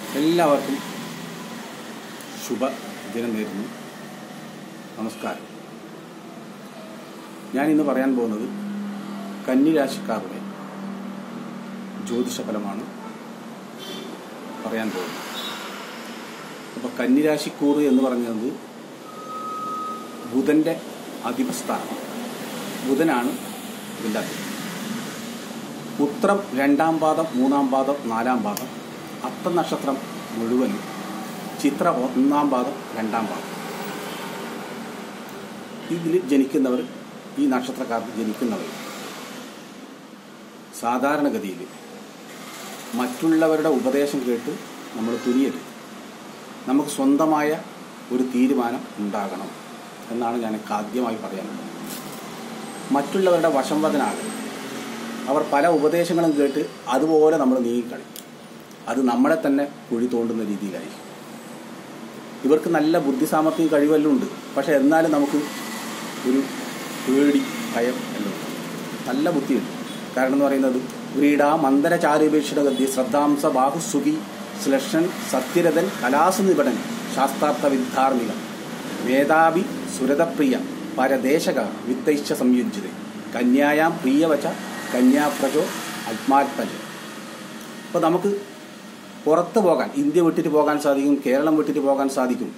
എല്ലാവർക്കും ശുഭ ദിനം നേരുന്നു നമസ്കാരം ഞാൻ ഇന്ന് പറയാൻ പോകുന്നത് കന്നിരാശിക്കാരുടെ ജ്യോതിഷഫലമാണ് പറയാൻ പോകുന്നത് അപ്പോൾ കന്നിരാശിക്കൂറ് എന്ന് പറഞ്ഞത് ബുധൻ്റെ അധിപസ്ഥാനം ബുധനാണ് ഇതിൻ്റെ അധിപൻ ഉത്രം രണ്ടാം പാദം മൂന്നാം പാദം നാലാം പാദം അത്ത നക്ഷത്രം മുഴുവനും ചിത്ര ഒന്നാം പാദം രണ്ടാം പാദം ഇതിൽ ജനിക്കുന്നവർ ഈ നക്ഷത്രക്കാർക്ക് ജനിക്കുന്നവർ സാധാരണഗതിയിൽ മറ്റുള്ളവരുടെ ഉപദേശം കേട്ട് നമ്മൾ തുനിയരുത് നമുക്ക് സ്വന്തമായ ഒരു തീരുമാനം ഉണ്ടാകണം എന്നാണ് ഞാൻ ആദ്യമായി പറയാനുള്ളത് മറ്റുള്ളവരുടെ വശംവദനാകരുത് അവർ പല ഉപദേശങ്ങളും കേട്ട് അതുപോലെ നമ്മൾ നീങ്ങിക്കളി അത് നമ്മളെ തന്നെ കുഴി തോണ്ടുന്ന രീതിയിലായിരിക്കും ഇവർക്ക് നല്ല ബുദ്ധി സാമർഥ്യം കഴിവെല്ലാം ഉണ്ട് പക്ഷെ എന്നാലും നമുക്ക് ഒരു പേടി ഭയം എല്ലാം ഉണ്ട് നല്ല ബുദ്ധിയുണ്ട് കാരണം എന്ന് പറയുന്നത് വ്രീഡ മന്ദര ചാരുപേക്ഷിത ഗതി ശ്രദ്ധാംസ ബാഹുസുഖി ശ്ലഷൻ സത്യരഥൻ കലാസുനിപടൻ ശാസ്ത്രാർത്ഥ വിദ്ധാർമിക മേധാവി സുരതപ്രിയ പരദേശക വിത്തൈശ്ച സംയുജ്യത കന്യായാം പ്രിയവച കന്യാപ്രജോ ആത്മാത്മജ അപ്പോൾ നമുക്ക് പുറത്ത് പോകാൻ ഇന്ത്യ വിട്ടിട്ട് പോകാൻ സാധിക്കും കേരളം വിട്ടിട്ട് പോകാൻ സാധിക്കും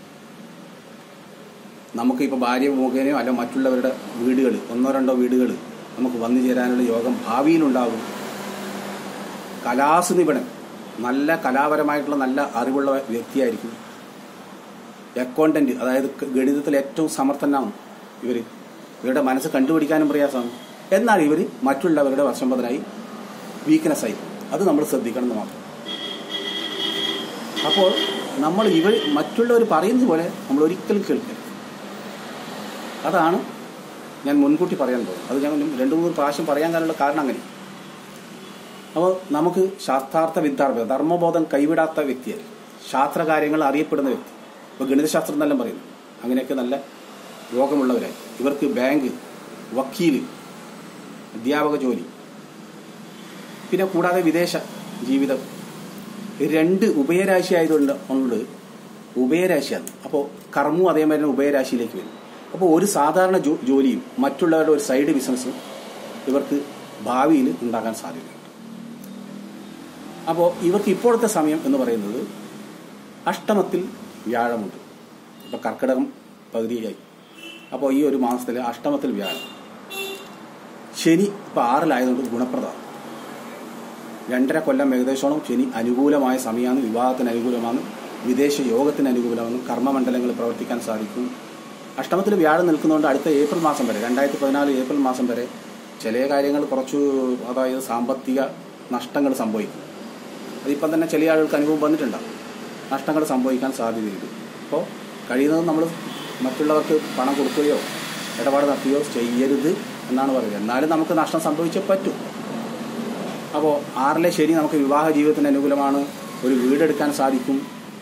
നമുക്ക് ഇപ്പോൾ ഭാര്യ മുഖേനയോ അല്ല മറ്റുള്ളവരുടെ വീടുകൾ ഒന്നോ രണ്ടോ വീടുകൾ നമുക്ക് വന്നു ചേരാനുള്ള യോഗം ഭാവിയിലുണ്ടാകും കലാസുനിപുണൻ നല്ല കലാപരമായിട്ടുള്ള നല്ല അറിവുള്ള വ്യക്തിയായിരിക്കും അക്കൗണ്ടന്റ് അതായത് ഗണിതത്തിൽ ഏറ്റവും സമർത്ഥനാണ് ഇവർ ഇവരുടെ മനസ്സ് കണ്ടുപിടിക്കാനും പ്രയാസമാണ് എന്നാൽ ഇവർ മറ്റുള്ളവരുടെ വശംബദനായി വീക്ക്നെസ് ആയി അത് നമ്മൾ ശ്രദ്ധിക്കണം എന്ന് മാത്രം അപ്പോൾ നമ്മൾ ഇവർ മറ്റുള്ളവർ പറയുന്നത് പോലെ നമ്മൾ ഒരിക്കലും കേൾക്കരുത് അതാണ് ഞാൻ മുൻകൂട്ടി പറയാൻ പോകുന്നത് അത് ഞാൻ രണ്ടു മൂന്ന് പ്രാവശ്യം പറയാൻ കാരണമുള്ള കാരണം അങ്ങനെ അപ്പോൾ നമുക്ക് ശാസ്ത്രാർത്ഥ വിദ്യാർത്ഥി ധർമ്മബോധം കൈവിടാത്ത വ്യക്തിയായി ശാസ്ത്രകാര്യങ്ങൾ അറിയപ്പെടുന്ന വ്യക്തി ഇപ്പോൾ ഗണിതശാസ്ത്രം എന്നെല്ലാം പറയുന്നു അങ്ങനെയൊക്കെ നല്ല രോഗമുള്ളവരായി ഇവർക്ക് ബാങ്ക് വക്കീൽ അധ്യാപക ജോലി പിന്നെ കൂടാതെ വിദേശ ജീവിതം രണ്ട് ഉഭയരാശി ആയതുകൊണ്ട് കൊണ്ട് ഉഭയരാശിയാണ് അപ്പോൾ കർമ്മവും അതേമാതിരി തന്നെ ഉഭയരാശിയിലേക്ക് വരും അപ്പോൾ ഒരു സാധാരണ ജോ ജോലിയും മറ്റുള്ളവരുടെ ഒരു സൈഡ് ബിസിനസ്സും ഇവർക്ക് ഭാവിയിൽ ഉണ്ടാകാൻ സാധ്യതയുണ്ട് അപ്പോൾ ഇവർക്ക് ഇപ്പോഴത്തെ സമയം എന്ന് പറയുന്നത് അഷ്ടമത്തിൽ വ്യാഴമുണ്ട് ഇപ്പോൾ കർക്കിടകം പകുതിയായി അപ്പോൾ ഈ ഒരു മാസത്തിൽ അഷ്ടമത്തിൽ വ്യാഴം ശനി ഇപ്പോൾ ആറിലായതുകൊണ്ട് ഗുണപ്രദമാണ് രണ്ടര കൊല്ലം ഏകദേശോളം ശനി അനുകൂലമായ സമയമാണ് വിവാഹത്തിന് അനുകൂലമാണ് വിദേശ യോഗത്തിന് അനുകൂലമാണ് കർമ്മമണ്ഡലങ്ങളിൽ പ്രവർത്തിക്കാൻ സാധിക്കും അഷ്ടമത്തിൽ വ്യാഴം നിൽക്കുന്നതുകൊണ്ട് അടുത്ത ഏപ്രിൽ മാസം വരെ രണ്ടായിരത്തി പതിനാല് ഏപ്രിൽ മാസം വരെ ചില കാര്യങ്ങൾ കുറച്ച് അതായത് സാമ്പത്തിക നഷ്ടങ്ങൾ സംഭവിക്കും അതിപ്പം തന്നെ ചില ആളുകൾക്ക് അനുഭവം വന്നിട്ടുണ്ടാവും നഷ്ടങ്ങൾ സംഭവിക്കാൻ സാധ്യതയുണ്ട് അപ്പോൾ കഴിയുന്നതും നമ്മൾ മറ്റുള്ളവർക്ക് പണം കൊടുക്കുകയോ ഇടപാട് നടത്തുകയോ ചെയ്യരുത് എന്നാണ് പറയുന്നത് എന്നാലും നമുക്ക് നഷ്ടം സംഭവിച്ചേ പറ്റൂ അപ്പോൾ ആറിലെ ശരി നമുക്ക് വിവാഹ ജീവിതത്തിന് അനുകൂലമാണ് ഒരു വീടെടുക്കാൻ സാധിക്കും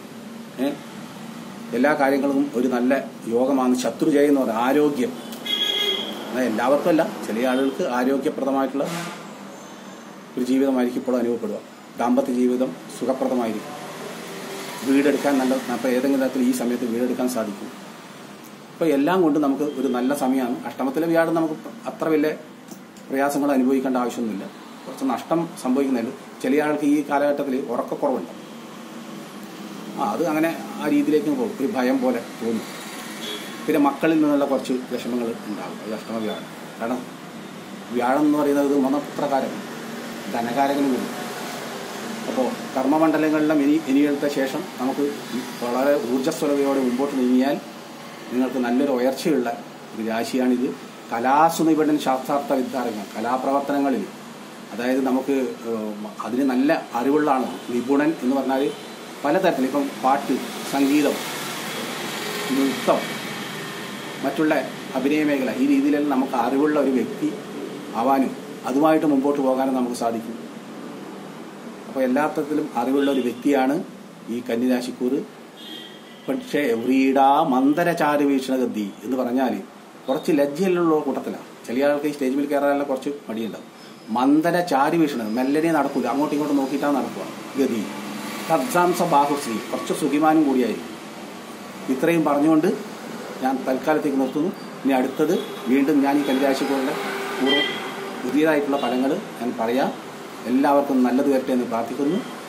എല്ലാ കാര്യങ്ങൾക്കും ഒരു നല്ല യോഗമാണ് ശത്രുജയം എന്ന് പറയുന്നത് ആരോഗ്യം എന്നാൽ എല്ലാവർക്കും അല്ല ചില ആളുകൾക്ക് ആരോഗ്യപ്രദമായിട്ടുള്ള ഒരു ജീവിതമായിരിക്കും ഇപ്പോൾ അനുഭവപ്പെടുക ദാമ്പത്യ ജീവിതം സുഖപ്രദമായിരിക്കും വീടെടുക്കാൻ നല്ല അപ്പോൾ ഏതെങ്കിലും തരത്തിൽ ഈ സമയത്ത് വീടെടുക്കാൻ സാധിക്കും അപ്പോൾ എല്ലാം കൊണ്ട് നമുക്ക് ഒരു നല്ല സമയമാണ് അഷ്ടമത്തിലെ വ്യാഴം നമുക്ക് അത്ര വലിയ പ്രയാസങ്ങൾ അനുഭവിക്കേണ്ട ആവശ്യമൊന്നുമില്ല കുറച്ച് നഷ്ടം സംഭവിക്കുന്നുണ്ട് ചില ആൾക്ക് ഈ കാലഘട്ടത്തിൽ ഉറക്കക്കുറവുണ്ട് ആ അത് അങ്ങനെ ആ രീതിയിലേക്ക് പോകും ഒരു ഭയം പോലെ തോന്നും പിന്നെ മക്കളിൽ നിന്നുള്ള കുറച്ച് വിഷമങ്ങൾ ഉണ്ടാകും അത് അഷ്ടമ വ്യാഴം കാരണം വ്യാഴം എന്ന് പറയുന്നത് മണപുത്രകാരൻ ധനകാരകനും വരും അപ്പോൾ കർമ്മമണ്ഡലങ്ങളിലും ഇനി ഇനിയെടുത്ത ശേഷം നമുക്ക് വളരെ ഊർജ്ജസ്വലതയോടെ മുമ്പോട്ട് നീങ്ങിയാൽ നിങ്ങൾക്ക് നല്ലൊരു ഉയർച്ചയുള്ള ഒരു രാശിയാണിത് കലാസുനിപടൻ ശാസ്ത്രാർത്ഥ വിദ്യാർത്ഥികൾ കലാപ്രവർത്തനങ്ങളിൽ അതായത് നമുക്ക് അതിന് നല്ല അറിവുള്ള ആളാണ് നിപുണൻ എന്ന് പറഞ്ഞാൽ പലതരത്തിൽ ഇപ്പം പാട്ട് സംഗീതം നൃത്തം മറ്റുള്ള അഭിനയ മേഖല ഈ രീതിയിലെല്ലാം നമുക്ക് അറിവുള്ള ഒരു വ്യക്തി ആവാനും അതുമായിട്ട് മുമ്പോട്ട് പോകാനും നമുക്ക് സാധിക്കും അപ്പോൾ എല്ലാത്തരത്തിലും അറിവുള്ള ഒരു വ്യക്തിയാണ് ഈ കന്നിരാശിക്കൂർ പക്ഷേ വ്രീഡ മന്ദര ചാരുവീക്ഷണഗതി എന്ന് പറഞ്ഞാൽ കുറച്ച് ലജ്ജയിലുള്ള കൂട്ടത്തിലാണ് ചില ആൾക്ക് ഈ സ്റ്റേജിൽ കയറാനുള്ള കുറച്ച് മടിയുണ്ടാവും മന്ദര ചാരുവീക്ഷണം മെല്ലനെ നടക്കൂല അങ്ങോട്ടും ഇങ്ങോട്ടും നോക്കിയിട്ടാണ് നടക്കുക ഗതി തദ്സാംസ ബാഹുശ്രീ കുറച്ച് സുഖിമാനും കൂടിയായിരിക്കും ഇത്രയും പറഞ്ഞുകൊണ്ട് ഞാൻ തൽക്കാലത്തേക്ക് നിർത്തുന്നു ഇനി അടുത്തത് വീണ്ടും ഞാൻ ഈ കന്യാശികളുടെ പൂർവ്വം പുതിയതായിട്ടുള്ള ഫലങ്ങൾ ഞാൻ പറയാം എല്ലാവർക്കും നല്ലത് വരട്ടെ എന്ന് പ്രാർത്ഥിക്കുന്നു